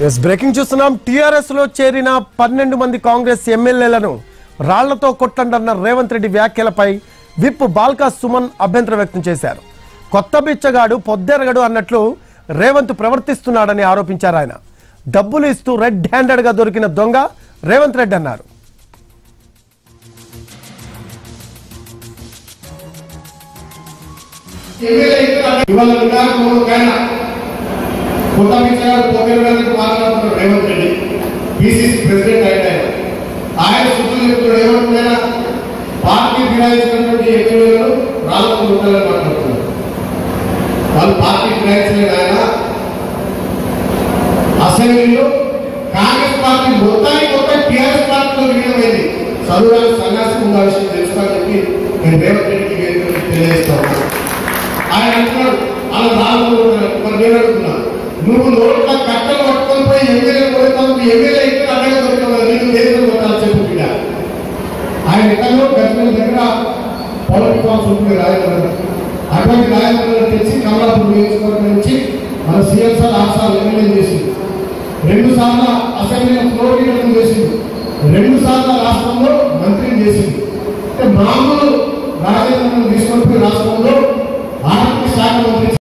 yes breaking చూస్తున్నాం TRS లో చేరిన పన్నెండు మంది కాంగ్రెస్ ఎమ్మెల్యేలను రాళ్లతో కొట్టండన్న రేవంత్ రెడ్డి వ్యాఖ్యలపై విప్ బాల్కా సుమన్ అభ్యంతరం వ్యక్తం చేశారు కొత్త బిచ్చగాడు పొద్దెరగడు అన్నట్లు రేవంత్ ప్రవర్తిస్తున్నాడని ఆరోపించారు ఆయన డబ్బులు ఇస్తూ రెడ్ హ్యాండెడ్ గా దొరికిన దొంగ రేవంత్ రెడ్డి అన్నారు ఇవాళ ఉదాహరణ ఒకైన కొత్త విషయాలు పోగొట్టడానికి మాట్లాడుతున్నారు రేవంత్ రెడ్డి పిసిసి ప్రెసిడెంట్ అయితే ఆయన సుత్తులు చెప్తున్నారు ఏమంటున్నా పార్టీ ఫిరాయించినటువంటి ఎమ్మెల్యేలు రాళ్ళకు ఉండాలని మాట్లాడుతున్నారు వాళ్ళు పార్టీ ఫిరాయించలేదు ఆయన అసెంబ్లీలో కాంగ్రెస్ పార్టీ మొత్తానికి మొత్తం టీఆర్ఎస్ పార్టీలో విలీనమైంది చదువులకు సన్యాసం ఉన్న విషయం తెలుసుకోవాలని చెప్పి నేను రేవంత్ రెడ్డికి వేదికగా తెలియజేస్తా ఉన్నాను ఆయన అంటున్నాడు అలా రానుకుంటున్నాడు మరి నేను అడుగుతున్నా నువ్వు నోట్ల కట్టలు పట్టుకొని పోయి ఎమ్మెల్యే పోతావు నువ్వు ఎమ్మెల్యే ఇక్కడ అడ్డగా దొరికావు నీకు దేశం కొట్టాలని చెప్పు బిడ్డ ఆయన ఎక్కడో గజ్వేల్ దగ్గర పౌర ఫామ్స్ ఉంటుంది రాజమండ్రి అటువంటి రాజమండ్రి తెచ్చి కమలాపూర్ నియోజకవర్గం నుంచి మన సీఎం సార్ ఆరు సార్లు ఎమ్మెల్యే చేసింది రెండు సార్లు అసెంబ్లీలో ఫ్లోర్ లీడర్ చేసింది రెండు సార్లు రాష్ట్రంలో మంత్రిని చేసింది అంటే మామూలు రాజేంద్రను తీసుకొని పోయి రాష్ట్రంలో ఆర్థిక శాఖ మంత్రి